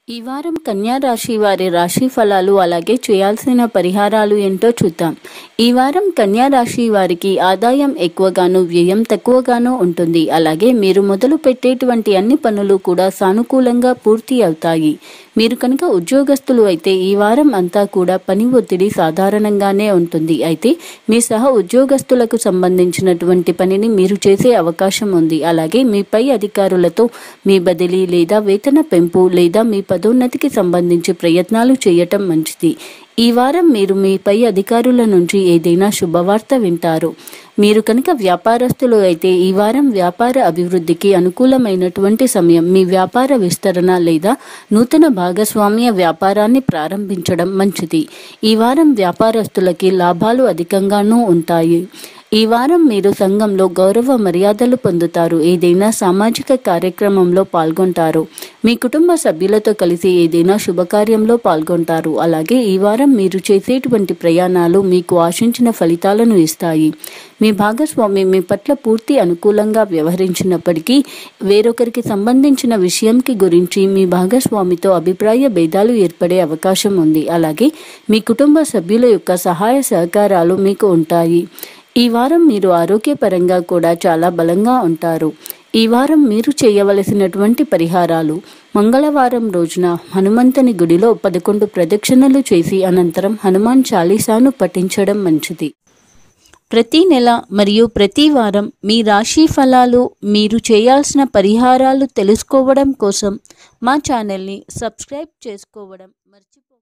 ఈ వారం కన్యా రాశి వారి రాశి ఫలాలు అలాగే చేయాల్సిన పరిహారాలు ఏంటో చూద్దాం ఈ వారం కన్యా రాశి వారికి ఆదాయం ఎక్కువగాను వ్యయం తక్కువగాను ఉంటుంది అలాగే మీరు మొదలు పెట్టేటువంటి అన్ని పనులు కూడా సానుకూలంగా పూర్తి అవుతాయి మీరు కనుక ఉద్యోగస్తులు అయితే ఈ వారం అంతా కూడా పని ఒత్తిడి సాధారణంగానే ఉంటుంది అయితే మీ సహ ఉద్యోగస్తులకు సంబంధించినటువంటి పనిని మీరు చేసే అవకాశం ఉంది అలాగే మీ పై అధికారులతో మీ బదిలీ లేదా వేతన పెంపు లేదా మీ పదోన్నతికి సంబంధించి ప్రయత్నాలు చేయటం మంచిది ఈ వారం మీరు మీ పై అధికారుల నుంచి ఏదైనా శుభవార్త వింటారు మీరు కనుక వ్యాపారస్తులు అయితే ఈ వారం వ్యాపార అభివృద్ధికి అనుకూలమైనటువంటి సమయం మీ వ్యాపార విస్తరణ లేదా నూతన భాగస్వామ్య వ్యాపారాన్ని ప్రారంభించడం మంచిది ఈ వారం వ్యాపారస్తులకి లాభాలు అధికంగానూ ఉంటాయి ఈ వారం మీరు సంఘంలో గౌరవ మర్యాదలు పొందుతారు ఏదైనా సామాజిక కార్యక్రమంలో పాల్గొంటారు మీ కుటుంబ సభ్యులతో కలిసి ఏదైనా శుభకార్యంలో పాల్గొంటారు అలాగే ఈ వారం మీరు చేసేటువంటి ప్రయాణాలు మీకు ఆశించిన ఫలితాలను ఇస్తాయి మీ భాగస్వామి మీ పట్ల పూర్తి అనుకూలంగా వ్యవహరించినప్పటికీ వేరొకరికి సంబంధించిన విషయంకి గురించి మీ భాగస్వామితో అభిప్రాయ భేదాలు ఏర్పడే అవకాశం ఉంది అలాగే మీ కుటుంబ సభ్యుల యొక్క సహాయ సహకారాలు మీకు ఉంటాయి ఈ వారం మీరు ఆరోగ్యపరంగా కూడా చాలా బలంగా ఉంటారు ఈ వారం మీరు చేయవలసినటువంటి పరిహారాలు మంగళవారం రోజున హనుమంతుని గుడిలో పదకొండు ప్రదక్షిణలు చేసి అనంతరం హనుమాన్ చాలీసాను పఠించడం మంచిది ప్రతి నెల మరియు ప్రతి వారం మీ రాశి ఫలాలు మీరు చేయాల్సిన పరిహారాలు తెలుసుకోవడం కోసం మా ఛానల్ని సబ్స్క్రైబ్ చేసుకోవడం మర్చిపో